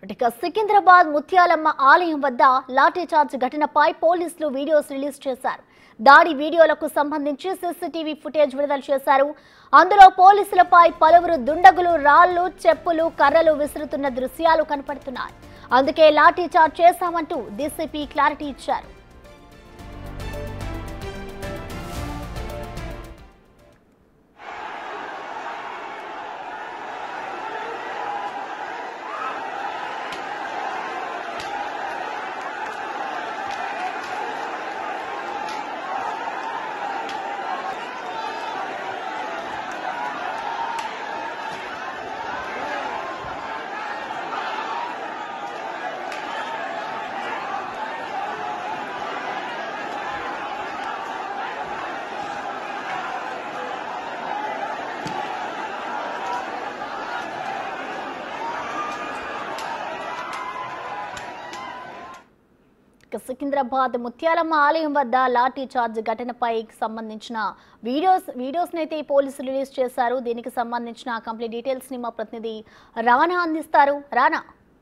ఇక సికింద్రాబాద్ ముత్యాలమ్మ ఆలయం వద్ద లాఠీచార్జ్ ఘటనపై పోలీసులు వీడియోస్ రిలీజ్ చేశారు దాడి వీడియోలకు సంబంధించి సీసీటీవీ ఫుటేజ్ విడుదల చేశారు అందులో పోలీసులపై పలువురు దుండగులు రాళ్లు చెప్పులు కర్రలు విసురుతున్న దృశ్యాలు కనపడుతున్నాయి అందుకే లాఠీచార్జ్ చేశామంటూ డీసీపీ క్లారిటీ ఇచ్చారు ఇక సికింద్రాబాద్ ముత్యాలమ్మ ఆలయం వద్ద లాఠీ చార్జ్ ఘటనపై సంబంధించిన వీడియోస్ వీడియోస్ అయితే పోలీసులు రిలీజ్ చేశారు దీనికి సంబంధించిన కంప్లీట్ డీటెయిల్స్ ని మా ప్రతినిధి రానా అందిస్తారు రానా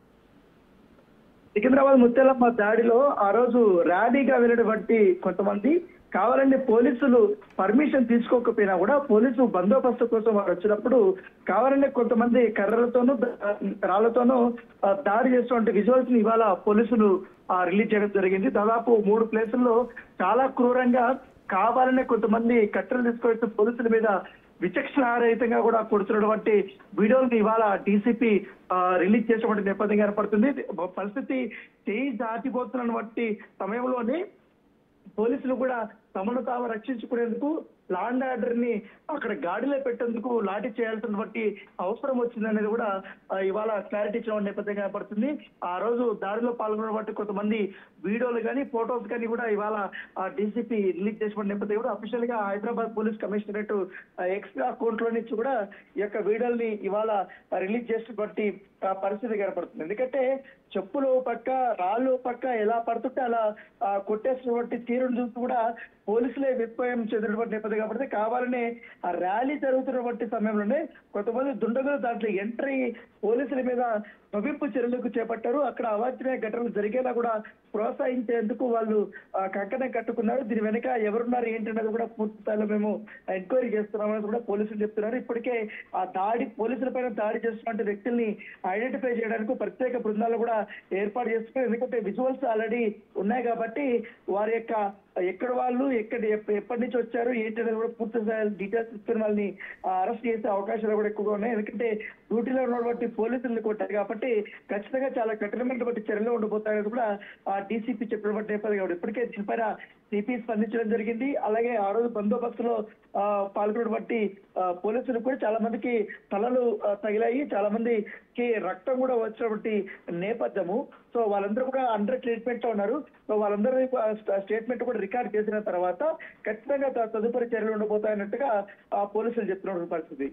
సికింద్రాబాద్ ముత్యాలమ్మ దాడిలో ఆ రోజు ర్యాలీగా వెళ్ళినటువంటి కొంతమంది కావాలంటే పోలీసులు పర్మిషన్ తీసుకోకపోయినా కూడా పోలీసు బందోబస్తు కోసం వారు వచ్చినప్పుడు కావాలంటే కొంతమంది కర్రలతోనూ ద- రాళ్లతోనూ ఆ, దాడి చేస్తున్నటువంటి విజువల్స్ ని ఇవాళ పోలీసులు ఆ, రిలీజ్ చేయడం జరిగింది దాదాపు మూడు ప్లేసుల్లో చాలా క్రూరంగా కావాలనే కొంతమంది కట్టెలు తీసుకొచ్చి పోలీసుల మీద విచక్షణారహితంగా కూడా కొడుతున్నటువంటి వీడియోని ఇవాళ డీసీపీ రిలీజ్ చేసినటువంటి నేపథ్యం కనపడుతుంది పరిస్థితి చేయి దాటిపోతున్నటువంటి సమయంలోనే పోలీసులు కూడా తమను తాము రక్షించుకునేందుకు లా అండ్ ఆర్డర్ ని అక్కడ గాడిలో పెట్టేందుకు లాఠీ చేయాల్సినటువంటి అవసరం వచ్చిందనేది కూడా ఆ, ఇవాళ క్లారిటీ ఇచ్చిన నేపథ్యం కనపడుతుంది ఆ రోజు దాడిలో పాల్గొన్నటువంటి కొంతమంది వీడియోలు కానీ ఫొటోస్ కానీ కూడా ఇవాళ డీసీపీ రిలీజ్ చేసిన నేపథ్యం కూడా అఫీషియల్ గా Hyderabad police commissionerate X account లో నుంచి కూడా ఈ యొక్క వీడియోల్ని ఇవాళ రిలీజ్ చేసినటువంటి ఆ, పరిస్థితి కనపడుతుంది ఎందుకంటే చెప్పులు పక్క రాళ్ళు పక్క ఎలా పడుతుంటే అలా ఆ, కొట్టేసినటువంటి తీరును చూసి కూడా పోలీసులే విస్మయం చెందినటువంటి నేపథ్యం కాబట్టి కావాలనే ఆ ర్యాలీ జరుగుతున్నటువంటి సమయంలోనే కొంతమంది దుండగులు దాంట్లో ఎంట్రీ పోలీసుల మీద నవ్వింపు చర్యలకు చేపట్టారు అక్కడ అవాంఛనీయ ఘటనలు జరిగేలా కూడా ప్రోత్సహించేందుకు వాళ్ళు ఆ, కంకణం కట్టుకున్నారు దీని వెనుక ఎవరున్నారు ఏంటన్నది కూడా పూర్తి స్థాయిలో మేము ఎంక్వైరీ చేస్తున్నామని కూడా పోలీసులు చెప్తున్నారు ఇప్పటికే ఆ దాడి పోలీసుల పైన దాడి చేస్తున్న వ్యక్తుల్ని ఐడెంటిఫై చేయడానికి ప్రత్యేక బృందాలు కూడా ఏర్పాటు చేస్తున్నారు ఎందుకంటే విజువల్స్ ఆల్రెడీ ఉన్నాయి కాబట్టి వారి యొక్క ఎక్కడ వాళ్ళు ఎక్కడ ఎప్ప- ఎప్పటి నుంచి వచ్చారు ఏంటనేది కూడా పూర్తి స్థాయి డీటెయిల్స్ తీసుకుని వాళ్ళని అరెస్ట్ చేసే అవకాశాలు కూడా ఎక్కువగా ఉన్నాయి ఎందుకంటే డ్యూటీలో ఉన్నటువంటి పోలీసులు కొట్టారు కాబట్టి ఖచ్చితంగా చాలా కఠినమైనటువంటి చర్యలు ఉండబోతాయని కూడా ఆ డీసీపీ చెప్పినటువంటి నేపథ్యం కాబట్టి ఇప్పటికే దీనిపైన సిపి స్పందించడం జరిగింది అలాగే ఆ రోజు బందోబస్తులో ఆ, పాల్గొన్నటువంటి ఆ, పోలీసులు కూడా చాలా మందికి తలలు ఆ, తగిలాయి చాలా మందికి రక్తం కూడా వచ్చినటువంటి నేపథ్యము సో వాళ్ళందరూ కూడా అండర్ ట్రీట్మెంట్ లో ఉన్నారు సో వాళ్ళందరూ స్టేట్మెంట్ కూడా రికార్డ్ చేసిన తర్వాత ఖచ్చితంగా త- తదుపరి చర్యలు ఉండబోతాయన్నట్టుగా ఆ పోలీసులు చెప్తున్న పరిస్థితి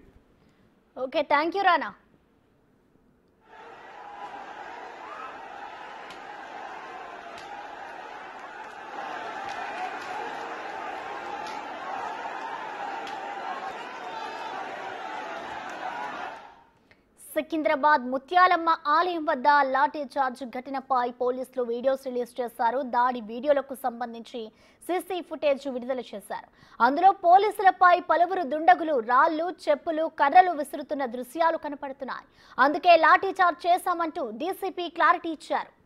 okay thank you Rana Secunderabad Mutyalamma ఆలయం వద్ద లాఠీ చార్జ్ ఘటనపై పోలీసులు వీడియోస్ రిలీజ్ చేశారు దాడి వీడియోలకు సంబంధించి సీసీ ఫుటేజ్ విడుదల చేశారు అందులో పోలీసులపై పలువురు దుండగులు రాళ్లు చెప్పులు కర్రలు విసురుతున్న దృశ్యాలు కనపడుతున్నాయి అందుకే లాఠీ చార్జ్ చేశామంటూ డీసీపీ క్లారిటీ ఇచ్చారు